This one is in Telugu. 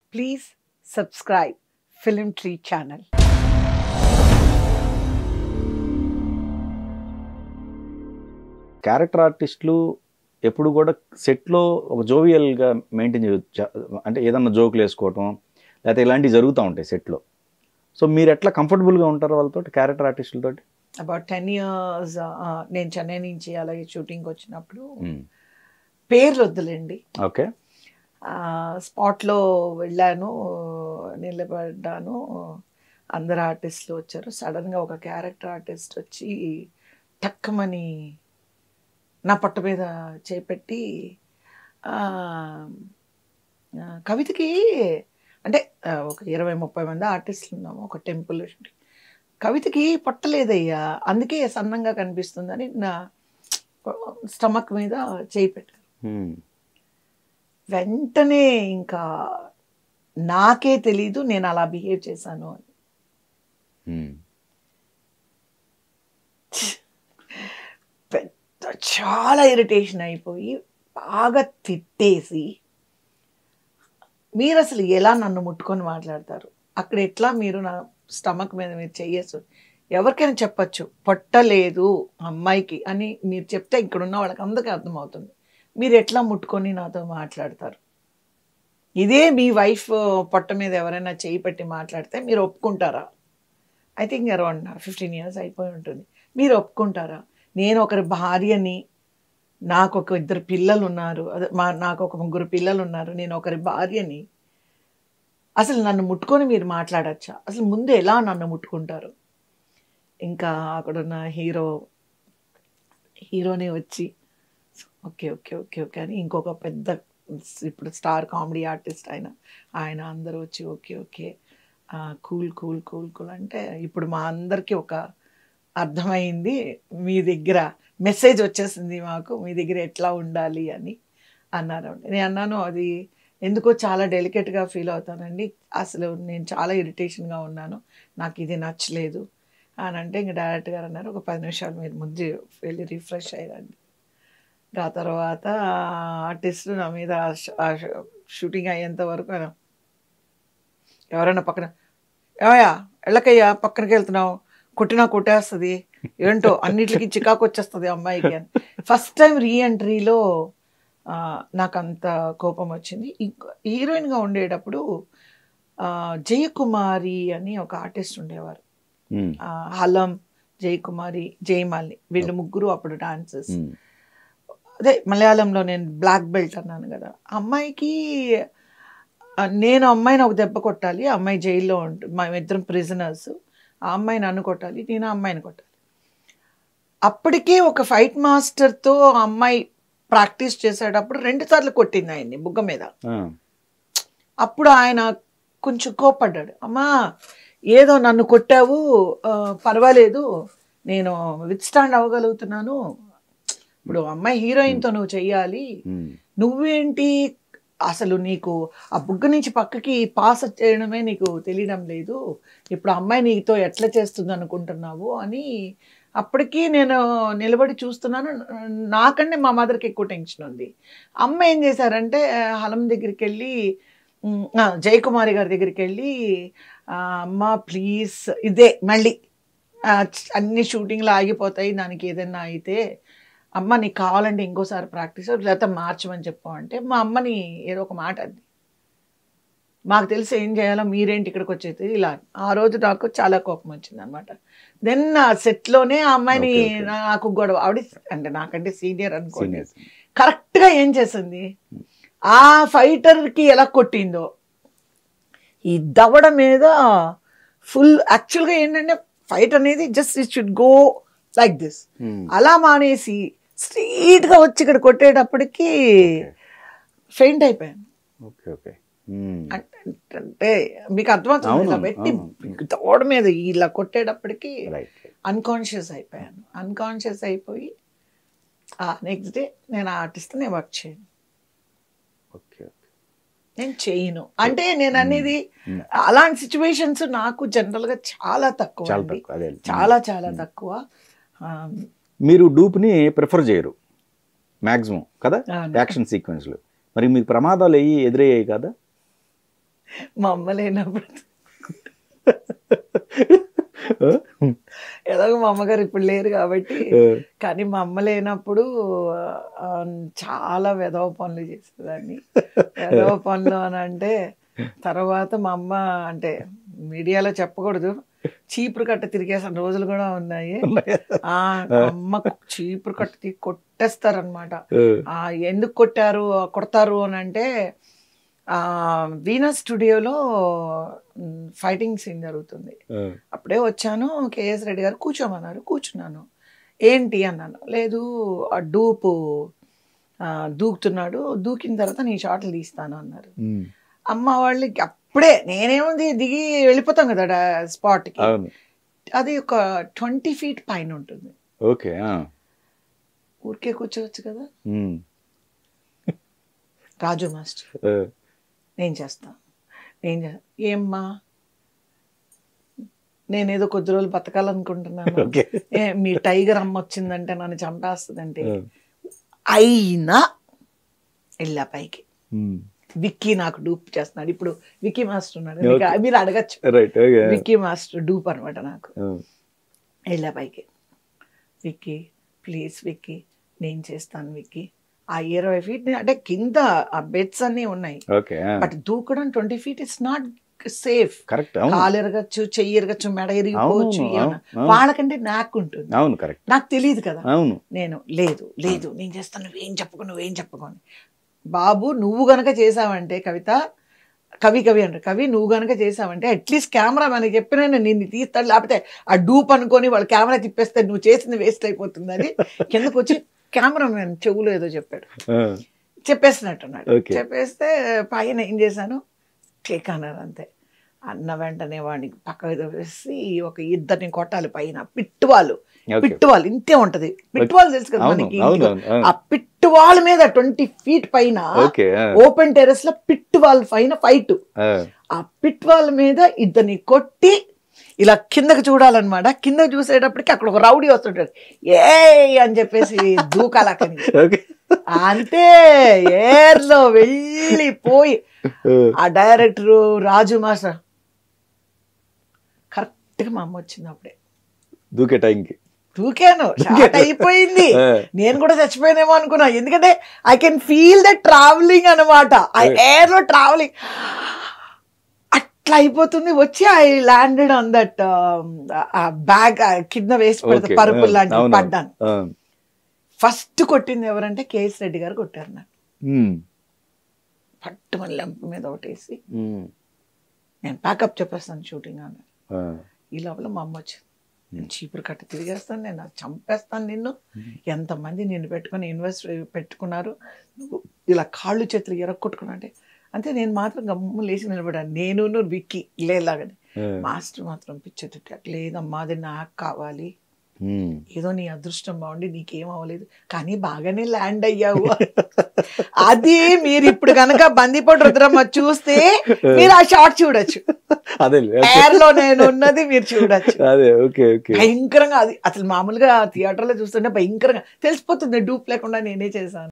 Please subscribe Film Tree channel. Character ఆర్టిస్టులు ఎప్పుడు కూడా సెట్లో ఒక జోవియల్గా మెయింటైన్ చేయొచ్చు అంటే ఏదన్నా జోకులు వేసుకోవటం లేకపోతే ఇలాంటివి జరుగుతూ ఉంటాయి సెట్లో సో మీరు ఎట్లా కంఫర్టబుల్గా ఉంటారు వాళ్ళతో క్యారెక్టర్ ఆర్టిస్టులతోటి అబౌట్ టెన్ ఇయర్స్ నేను చెన్నై నుంచి అలాగే షూటింగ్ వచ్చినప్పుడు పేర్లు వద్దులేండి ఓకే స్పాట్లో వెళ్ళాను నిలబడ్డాను అందరు ఆర్టిస్టులు వచ్చారు సడన్గా ఒక క్యారెక్టర్ ఆర్టిస్ట్ వచ్చి టక్కమని నా పట్ట మీద చేపెట్టి ఆ, ఆ, కవితకి అంటే ఆ, ఒక ఇరవై ముప్పై మంది ఆర్టిస్టులు ఉన్నాము ఒక టెంపుల్ కవితకి పట్టలేదయ్యా అందుకే సన్నంగా కనిపిస్తుందని నా స్టమక్ మీద చేయి పెట్టారు వెంటనే ఇంకా నాకే తెలీదు నేను అలా బిహేవ్ చేశాను అని పెద్ద చాలా ఇరిటేషన్ అయిపోయి బాగా తిట్టేసి మీరు అసలు ఎలా నన్ను ముట్టుకొని మాట్లాడతారు అక్కడ ఎట్లా మీరు నా స్టమక్ మీద మీరు చెయ్యచ్చు ఎవరికైనా చెప్పచ్చు పట్టలేదు అమ్మాయికి అని మీరు చెప్తే ఇక్కడ ఉన్న వాళ్ళకి అందరికీ అర్థమవుతుంది మీరు ఎట్లా ముట్టుకొని నాతో మాట్లాడతారు ఇదే మీ వైఫ్ పొట్ట మీద ఎవరైనా చేయి పెట్టి మాట్లాడితే మీరు ఒప్పుకుంటారా I think around fifteen years అయిపోయి ఉంటుంది మీరు ఒప్పుకుంటారా నేను ఒకరి భార్యని నాకు ఒక ఇద్దరు పిల్లలు ఉన్నారు అదే మా నాకు ఒక ముగ్గురు పిల్లలు ఉన్నారు నేను ఒకరి భార్యని అసలు నన్ను ముట్టుకొని మీరు మాట్లాడచ్చా అసలు ముందు ఎలా నన్ను ముట్టుకుంటారు ఇంకా అక్కడున్న హీరో హీరోని వచ్చి ఓకే ఓకే ఓకే ఓకే అని ఇంకొక పెద్ద ఇప్పుడు స్టార్ కామెడీ ఆర్టిస్ట్ ఆయన ఆయన అందరూ వచ్చి okay okay cool cool cool cool అంటే ఇప్పుడు మా అందరికీ ఒక అర్థమైంది మీ దగ్గర మెసేజ్ వచ్చేసింది మాకు మీ దగ్గర ఎట్లా ఉండాలి అని అన్నారు నేను అన్నాను అది ఎందుకో చాలా డెలికేట్గా ఫీల్ అవుతానండి అసలు నేను చాలా ఇరిటేషన్గా ఉన్నాను నాకు ఇది నచ్చలేదు అని అంటే ఇంక డైరెక్ట్ గారు అన్నారు ఒక పది నిమిషాలు మీరు ముందు వెళ్ళి రిఫ్రెష్ అయ్యారండి ఆ తర్వాత ఆర్టిస్ట్ నా మీద షూటింగ్ అయ్యేంత వరకు ఆయన ఎవరైనా పక్కన ఏమయ్యా ఎళ్ళకయ్యా పక్కనకి వెళ్తున్నావు కొట్టినా కొట్టేస్తుంది ఏంటో అన్నిటికి చికాకు వచ్చేస్తుంది అమ్మాయికి అని ఫస్ట్ టైం రీఎంట్రీలో నాకు అంత కోపం వచ్చింది ఇంకో హీరోయిన్గా ఉండేటప్పుడు ఆ, జయకుమారి అని ఒక ఆర్టిస్ట్ ఉండేవారు ఆ, హలం జయకుమారి జయమాలిని వీళ్ళు ముగ్గురు అప్పుడు డాన్సెస్ అదే మలయాళంలో నేను బ్లాక్ బెల్ట్ అన్నాను కదా అమ్మాయికి ఆ, నేను అమ్మాయిని ఒక దెబ్బ కొట్టాలి ఆ అమ్మాయి జైల్లో ఉంటుంది మా ఇద్దరం ప్రిజనర్స్ ఆ అమ్మాయి నన్ను కొట్టాలి నేను ఆ అమ్మాయిని కొట్టాలి అప్పటికే ఒక ఫైట్ మాస్టర్తో ఆ అమ్మాయి ప్రాక్టీస్ చేసేటప్పుడు రెండు సార్లు కొట్టింది ఆయన్ని బుగ్గ మీద అప్పుడు ఆయన కొంచెం కోపడ్డాడు అమ్మా ఏదో నన్ను కొట్టావు ఆ, పర్వాలేదు నేను విత్ స్టాండ్ అవ్వగలుగుతున్నాను ఇప్పుడు అమ్మాయి హీరోయిన్తో నువ్వు చెయ్యాలి నువ్వేంటి అసలు నీకు ఆ బుగ్గ నుంచి పక్కకి పాస్ చేయడమే నీకు తెలియడం లేదు ఇప్పుడు ఆ అమ్మాయి నీతో ఎట్లా చేస్తుంది అనుకుంటున్నావు అని అప్పటికీ నేను నిలబడి చూస్తున్నాను నాకంటే మా మదర్కి ఎక్కువ టెన్షన్ ఉంది అమ్మ ఏం చేశారంటే హలం దగ్గరికి వెళ్ళి ఉమ్, ఆ, జయకుమారి గారి దగ్గరికి వెళ్ళి ఆ, అమ్మ ప్లీజ్ ఇదే మళ్ళీ ఆ, చ్- అన్ని షూటింగ్లు ఆగిపోతాయి దానికి ఏదైనా అయితే అమ్మ నీకు కావాలంటే ఇంకోసారి ప్రాక్టీస్ లేకపోతే మార్చమని చెప్పు అంటే మా అమ్మని ఏదో ఒక మాట అది మాకు తెలిసి ఏం చేయాలో మీరేంటి ఇక్కడికి వచ్చేది ఇలా ఆ రోజు నాకు చాలా కోపం వచ్చింది అనమాట దెన్ ఆ సెట్లోనే ఆ అమ్మాయిని Okay, okay. నాకు గొడవ ఆవిడ అంటే నాకంటే సీనియర్ అనుకోండి సీనియర్స్ కరెక్ట్గా ఏం చేసింది ఆ ఫైటర్కి ఎలా కొట్టిందో ఈ దవడ మీద ఫుల్ యాక్చువల్గా ఏంటంటే ఫైట్ అనేది just it should go like this అలా మానేసి స్ట్రీట్గా వచ్చి ఇక్కడ కొట్టేటప్పటికి ఫెయింట్ అయిపోయాను ఓకే ఓకే అంటే మీకు అర్థమవుతుంది ఇలా అవును, పెట్టి అవును. దవడ మీద ఇలా కొట్టేటప్పటికి రైట్ అన్కాన్షియస్ అయిపోయాను అన్కాన్షియస్ అయిపోయి నెక్స్ట్ డే నేను ఆర్టిస్ట్ నేను వర్క్ చేయను ఓకే నేను చేయను అంటే నేను అనేది Hmm. అలాంటి సిచ్యువేషన్స్ నాకు జనరల్ గా చాలా తక్కువ చాలా అండి. తక్కువ అదే చాలా చాలా తక్కువ ఆ, మీరు డూప్ని ప్రిఫర్ చేయరు మ్యాక్సిమం కదా అవును. యాక్షన్ సీక్వెన్స్లు మరి మీకు ప్రమాదాలు అయ్యి ఎదురయ్యాయి కదా మా అమ్మ లేనప్పుడు ఎలాగో మా అమ్మగారు ఇప్పుడు లేరు కాబట్టి కానీ మా అమ్మ లేనప్పుడు ఆ, చాలా వెధవ పనులు చేసేదాన్ని వెధవ పనులు అని అంటే తర్వాత మా అమ్మ అంటే మీడియాలో చెప్పకూడదు చీపురు కట్ట తిరిగేసిన రోజులు కూడా ఉన్నాయి ఆ అమ్మ చీపురు కట్ట తీ- కొట్టేస్తారనమాట ఆ ఎందుకు కొట్టారు కొడతారు అని అంటే ఆ వీనా స్టూడియోలో ఫైటింగ్ సీన్ జరుగుతుంది అప్పుడే వచ్చాను కేఎస్ రెడ్డి గారు కూర్చోమన్నారు కూర్చున్నాను ఏంటి అన్నాను లేదు ఆ డూపు ఆ, దూకుతున్నాడు దూకిన తర్వాత నీ షాట్లు తీస్తాను అన్నారు అమ్మ వాళ్ళకి అప్పుడే నేనేముంది దిగి వెళ్ళిపోతాం కదా డా- స్పాట్కి అవును అది ఒక ట్వంటీ ఫీట్ పైన ఉంటుంది ఓకే ఊరికే కూర్చోవచ్చు కదా రాజు మాస్టర్ నేను చేస్తా నేను చేస్తా ఏమ్మా నేనేదో కొద్ది రోజులు బతకాలనుకుంటున్నాను ఓకే ఏ, మీ టైగర్ అమ్మ వచ్చిందంటే నన్ను చంపేస్తుందంటే అయినా వెళ్ళా పైకి విక్కీ నాకు డూప్ చేస్తున్నాడు ఇప్పుడు విక్కీ మాస్టర్ ఉన్నాడు మీకు- Okay. మీరు అడగచ్చు right okay Vicky master dupe అనమాట నాకు వెళ్ళా పైకి విక్కీ ప్లీజ్ విక్కీ నేను చేస్తాను విక్కీ ఆ ఇరవై ఫీట్ అంటే కింద ఆ బెడ్స్ అన్నీ ఉన్నాయి ఓకే బట్ దూకడం twenty feet it's not safe correct అవును కాలు ఎరగచ్చు చెయ్యి ఎరగచ్చు మెడ ఎరిగిపోవచ్చు అవును, ఏమన్నా. అవును. వాళ్ళకంటే నాకు ఉంటుంది అవును కరెక్ట్ నాకు తెలియదు కదా అవును నేను లేదు లేదు నేను చేస్తాను నువ్వేం చెప్పుకో నువ్వేం చెప్పుకోని బాబు నువ్వు గనక చేసావంటే కవిత కవి కవి అంటారు కవి నువ్వు గనక చేసావంటే అట్లీస్ట్ కెమెరా మనకి చెప్పిన నిన్ను తీస్తాడు లేకపోతే ఆ డూప్ అనుకొని వాళ్ళు కెమెరా తిప్పేస్తే నువ్వు చేసింది వేస్ట్ అయిపోతుంది అని కిందకు వచ్చి కెమెరా మ్యాన్ చెవులో ఏదో చెప్పాడు చెప్పేసినట్టున్నాడు Okay. చెప్పేస్తే పైన ఏం చేశాను క్లిక్ అన్నారు అంతే అన్న వెంటనే వాడిని పక్కకు వేసి ఒక ఇద్దరిని కొట్టాలి పైన పిట్టువాళ్ళు ఓకే పిట్టువాళ్ళు ఇంతే ఉంటది పిట్టువాళ్ళు తెలుసు కదా అవును మనకి అవును ఇంట్లో. అవును ఆ పిట్టువాళ్ళ మీద ట్వంటీ ఫీట్ పైన ఓకే ఓపెన్ టెరెస్ లో పిట్టువాళ్ళ పైన ఫైట్ ఆ పిట్వాల్ మీద ఇద్దరిని కొట్టి ఇలా కిందకి చూడాలన్నమాట కింద చూసేటప్పటికి అక్కడ ఒక రౌడీ వస్తుంటాడు ఏ అని చెప్పేసి దూకాలక్కని ఓకే అంతే ఏర్లో వెళ్ళిపోయి ఆ డైరెక్టర్ రాజు మాస్టర్ కరెక్ట్గా మా అమ్మ వచ్చింది అప్పుడే దూకే టైంకి దూకాను షాక్ అయిపోయింది ఆ. నేను కూడా చచ్చిపోయానేమో అనుకున్నా ఎందుకంటే I can feel the travelling అనమాట ఆ ఎయిర్ లో ట్రావెలింగ్ అట్లా అయిపోతుంది వచ్చి ఐ ల్యాండెడ్ ఆన్ దట్ ఆ బ్యాగ్ కింద వేసి పెడితే ఓకే పరుపులు లాంటివి అవును పడ్డాను ఫస్ట్ కొట్టింది ఎవరంటే కేఎస్ రెడ్డి గారు కొట్టారు నాకు పట్టుమని లెంప మీద ఒకటేసి నేను ప్యాకప్ చెప్పేస్తాను షూటింగ్ అన్నారు ఈ లోపల మా అమ్మ వచ్చింది నేను చీపురు కట్ట తిరిగేస్తాను నేను అది చంపేస్తాను నిన్ను ఎంతమంది నిన్ను పెట్టుకొని ఇన్వెస్ట్ పెట్టుకున్నారు నువ్వు ఇలా కాళ్ళు చేతులు ఎరక్కొట్టుకున్నా అంటే అంతే నేను మాత్రం గమ్ము లేచి నిలబడాను నేను నువ్వు విక్కి లేలాగని మాస్టర్ మాత్రం పిచ్చెత్తుట్టాడు లేదమ్మా అది నాకు కావాలి ఏదో నీ అదృష్టం బాగుండి నీకేం అవ్వలేదు కానీ బాగానే ల్యాండ్ అయ్యావు అది మీరు ఇప్పుడు కనుక బందిపోటు రుద్రమ్మ చూస్తే మీరు ఆ షాట్ చూడొచ్చు అదే ఎయిర్ లో నేను ఉన్నది మీరు చూడొచ్చు అదే ఓకే ఓకే భయంకరంగా అది అసలు మామూలుగా థియేటర్ లో చూస్తుంటే భయంకరంగా తెలిసిపోతుంది డూప్ లేకుండా నేనే చేశాను